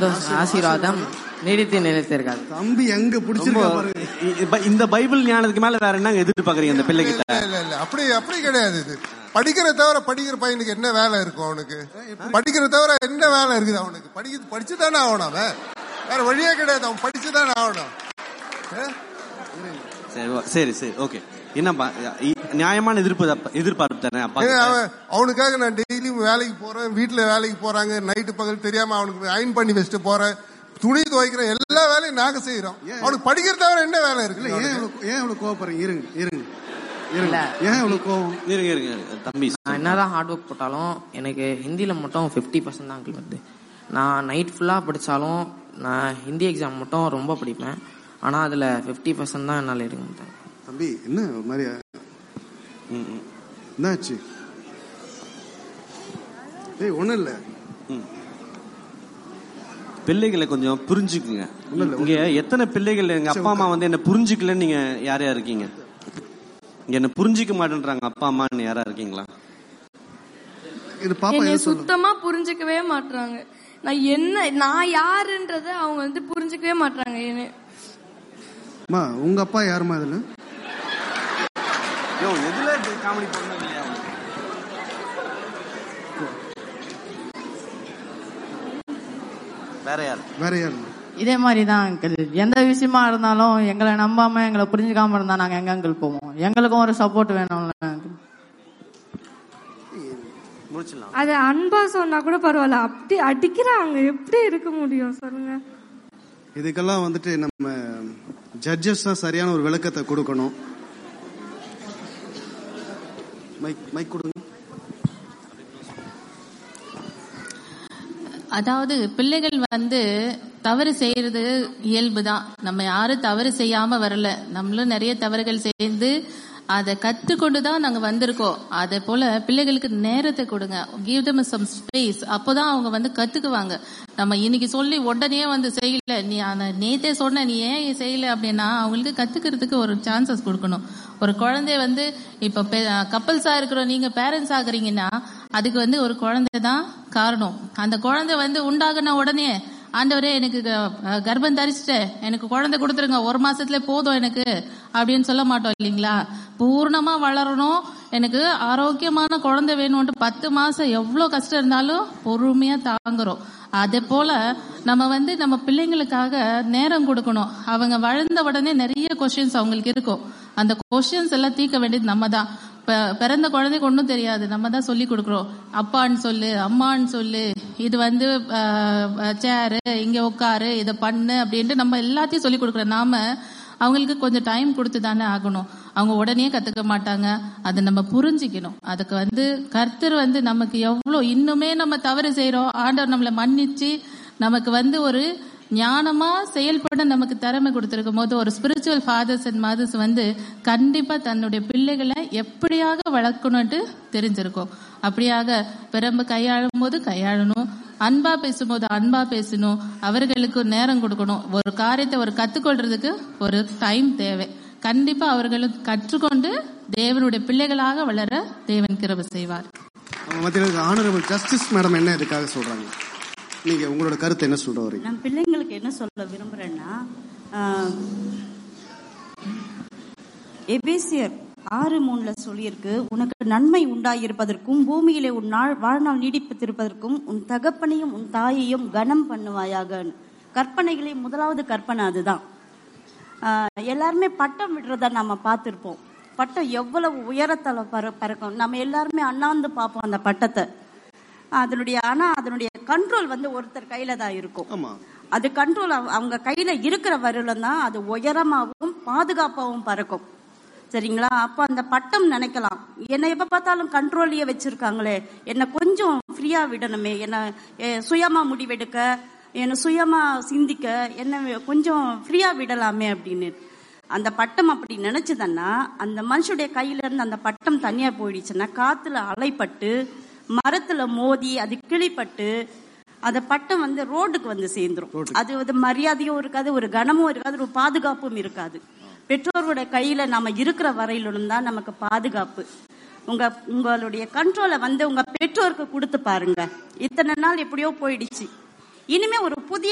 சந்தோஷம் ஆசீர்வாதம் நீடித்து நிலைத்திருக்காது தம்பி எங்க பிடிச்சிருக்கா ரொம்ப- பாருங்க இ- இப்ப இந்த பைபிள் ஞானத்துக்கு மேல வேற என்ன எதிர்பார்க்கறீங்க இந்த பிள்ளை கிட்ட இல்ல இல்ல அப்படி அப்படி கிடையாது இது படிக்கிற தவிர படிக்கிற பையனுக்கு என்ன வேலை இருக்கும் அவனுக்கு படிக்கிற தவிர என்ன வேலை இருக்குது அவனுக்கு படிக்க படிச்சு தானே ஆகணும் அவன் வேற வழியே கிடையாது அவன் படிச்சு தானே ஆகணும் ஆ? சரி ஓ- சரி சரி ஓகே என்னப்பா இ- நியாயமான எதிர்ப்பு எதிர்பார்ப்பு தானே அப்பா ஏங்க, கிட்ட? அவன் அவனுக்காக நான் டெய்லியும் வேலைக்கு போறேன் வீட்டுல வேலைக்கு போறாங்க நைட்டு பகல் தெரியாம அவனுக்கு அயன் பண்ணி வச்சுட்டு போறேன் துணி துவைக்கிறேன் எல்லா வேலையும் நாங்க செய்யறோம் அவனுக்கு படிக்கிற தவிர என்ன வேலை இல்ல இருக்கு ஏன் அவனுக்கு? இவ்வளவு ஏன் இவ்வளவு கோவப்படுறீங்க இருங்க இருங்க இருங்க இல்ல. ஏன் இவ்வளவு கோவம் இருங்க இருங்க இருங்க. தம்பி நான் என்னதான் ஹார்ட் ஒர்க் போட்டாலும் எனக்கு ஹிந்தியில் மட்டும் ஃபிஃப்டி பர்சன்ட் தான் அங்கிள் வருது நான் நைட் ஃபுல்லாக படித்தாலும் நான் ஹிந்தி எக்ஸாம் மட்டும் ரொம்ப படிப்பேன் ஆனால் அதில் ஃபிஃப்டி பர்சன்ட் தான் என்னால் எடுக்க மாட்டேன் தம்பி என்ன ஒரு மாதிரி ம், ம். என்னாச்சு ஏய் ஒண்ணும் இல்ல பிள்ளைகளை கொஞ்சம் புரிஞ்சுக்குங்க இங்க எத்தனை பிள்ளைகள் எங்க அப்பா அம்மா வந்து என்ன புரிஞ்சுக்கலன்னு நீங்க யார் யார் இருக்கீங்க இங்க என்ன புரிஞ்சுக்க மாட்டேன்றாங்க அப்பா அம்மான்னு யாரா இருக்கீங்களா இது பாப்பா என்னை எது சொல்ல சுத்தமா புரிஞ்சுக்கவே மாட்றாங்க நான் என்ன நான் யாருன்றத அவங்க வந்து புரிஞ்சுக்கவே மாட்றாங்க என்ன அம்மா உங்க அப்பா யாருமா இதுல யோ எதுல காமெடி பண்ண இல்லையா வேற யார் வேற யாருமா இதே மாதிரி தான் அங்கிள் எந்த விஷயமா இருந்தாலும் எங்களை நம்பாம எங்களை புரிஞ்சுக்காம இருந்தா நாங்க எங்க அங்கிள் போவோம் எங்களுக்கும் ஒரு சப்போர்ட் வேணும்ல uncle. முடிச்சிடலாம் அது அன்பா சொன்னா கூட பரவாயில்ல அப்படி அடிக்கிறாங்க எப்படி இருக்க முடியும் சொல்லுங்க இதுக்கெல்லாம் வந்துட்டு நம்ம ஜட்ஜஸ் தான் சரியான ஒரு விளக்கத்தை கொடுக்கணும் மைக் மைக் கொடுங்க அதாவது பிள்ளைகள் வந்து தவறு செய்யறது இயல்புதான் நம்ம யாரும் தவறு செய்யாம வரல நம்மளும் நிறைய தவறுகள் செய்து அதை கத்துக்கொண்டு தான் நாங்க வந்திருக்கோம் அதே போல பிள்ளைகளுக்கு நேரத்தை கொடுங்க கிவ் them some ஸ்பேஸ் அப்போதான் அவங்க வந்து கத்துக்குவாங்க நம்ம இன்னைக்கு சொல்லி உடனே வந்து செய்யல நீ அந்த நேத்தே சொன்ன நீ ஏன் செய்யல அப்படின்னா அவங்களுக்கு கத்துக்கிறதுக்கு ஒரு சான்சஸ் கொடுக்கணும் ஒரு குழந்தை வந்து இப்ப கப்பல்ஸா இருக்கிறோம் நீங்க பேரண்ட்ஸ் ஆகுறீங்கன்னா அதுக்கு வந்து ஒரு குழந்தை தான் காரணம் அந்த குழந்தை வந்து உண்டாகுன உடனே ஆண்டவரே எனக்கு க- கர்ப்பம் தரிச்சிட்டேன் எனக்கு குழந்தை கொடுத்துருங்க ஒரு மாசத்துல போதும் எனக்கு அப்படின்னு சொல்ல மாட்டோம் இல்லைங்களா பூர்ணமா வளரணும் எனக்கு ஆரோக்கியமான குழந்தை வேணும்ட்டு பத்து மாசம் எவ்வளவு கஷ்டம் இருந்தாலும் பொறுமையா தாங்குறோம் அதே போல நம்ம வந்து நம்ம பிள்ளைங்களுக்காக நேரம் கொடுக்கணும் அவங்க வளர்ந்த உடனே நிறைய கொஸ்டின்ஸ் அவங்களுக்கு இருக்கும் அந்த கொஸ்டின்ஸ் எல்லாம் தீர்க்க வேண்டியது நம்ம தான் ப- பிறந்த குழந்தைக்கு ஒன்றும் தெரியாது நம்ம தான் சொல்லி கொடுக்குறோம் அப்பான்னு சொல்லு அம்மான்னு சொல்லு இது வந்து சேரு இங்க உட்காரு இதை பண்ணு அப்படின்ட்டு நம்ம எல்லாத்தையும் சொல்லி கொடுக்குறோம் நாம அவங்களுக்கு கொஞ்சம் டைம் கொடுத்து தானே ஆகணும் அவங்க உடனே கத்துக்க மாட்டாங்க அதை நம்ம புரிஞ்சுக்கணும் அதுக்கு வந்து கர்த்தர் வந்து நமக்கு எவ்வளோ இன்னுமே நம்ம தவறு செய்றோம் ஆண்டவர் நம்மளை மன்னிச்சு நமக்கு வந்து ஒரு ஞானமா செயல்பட நமக்கு திறமை கொடுத்திருக்கும் போது ஒரு ஸ்பிரிச்சுவல் ஃபாதர்ஸ் அண்ட் மதர்ஸ் வந்து கண்டிப்பா தன்னுடைய பிள்ளைகளை எப்படியாக வளர்க்கணும்ட்டு தெரிஞ்சிருக்கும் அப்படியாக பிறம்பு கையாளும் போது கையாளணும் அன்பா பேசும்போது அன்பா பேசணும் அவர்களுக்கு நேரம் கொடுக்கணும் ஒரு காரியத்தை ஒரு கத்துக்கொள்றதுக்கு ஒரு டைம் தேவை கண்டிப்பா அவர்களும் கற்றுக்கொண்டு தேவனுடைய பிள்ளைகளாக வளர தேவன் கிருபை செய்வார் அவங்க மத்தியில் ஆனரபிள் ஜஸ்டிஸ் மேடம் என்ன இதுக்காக சொல்றாங்க நீங்க உங்களோட கருத்து என்ன சொல்ற வரீங்க நான் பிள்ளைங்களுக்கு என்ன சொல்ல விரும்புறேன்னா ஆஹ், எபேசியர் ஆறு மூணுல சொல்லியிருக்கு உனக்கு நன்மை உண்டாயிருப்பதற்கும் பூமியிலே உன் நாள் வாழ்நாள் நீடிப்பதிருப்பதற்கும் உன் தகப்பனையும் உன் தாயையும் கனம் பண்ணுவாயாக கற்பனைகளே முதலாவது கற்பனை அதுதான் ஆஹ், எல்லாருமே பட்டம் விடுறத நம்ம பார்த்திருப்போம் பட்டம் எவ்வளவு உயரத்துல பற பறக்கும் நம்ம எல்லாருமே அண்ணாந்து பார்ப்போம் அந்த பட்டத்தை அதனுடைய ஆனா அதனுடைய கண்ட்ரோல் வந்து ஒருத்தர் கையில தான் இருக்கும் ஆமா அது கண்ட்ரோல் அவங்க கையில இருக்கிற வரையிலும் தான் அது உயரமாகவும் பாதுகாப்பாகவும் பறக்கும் சரிங்களா அப்ப அந்த பட்டம் நினைக்கலாம் என்னை எப்ப பார்த்தாலும் கண்ட்ரோல்லயே வச்சிருக்காங்களே என்னை கொஞ்சம் ஃப்ரீயா விடணுமே என்ன எ- சுயமா முடிவெடுக்க என்ன சுயமா சிந்திக்க என்ன கொஞ்சம் ஃப்ரீயா விடலாமே அப்படின்னு அந்த பட்டம் அப்படி நினைச்சதுன்னா அந்த மனுஷனுடைய கையில இருந்து அந்த பட்டம் தனியா போயிடுச்சுன்னா காத்துல அலைப்பட்டு மரத்துல மோதி அது கிளிப்பட்டு அந்த பட்டம் வந்து ரோடுக்கு வந்து சேர்ந்துரும் அது வந்து மரியாதையும் இருக்காது ஒரு கனமும் இருக்காது ஒரு பாதுகாப்பும் இருக்காது பெற்றோரோட கையில நாம இருக்கிற வரையிலும் தான் நமக்கு பாதுகாப்பு உங்க உங்களுடைய கண்ட்ரோலை வந்து உங்க பெற்றோருக்கு கொடுத்து பாருங்க இத்தனை நாள் எப்படியோ போயிடுச்சு இனிமே ஒரு புதிய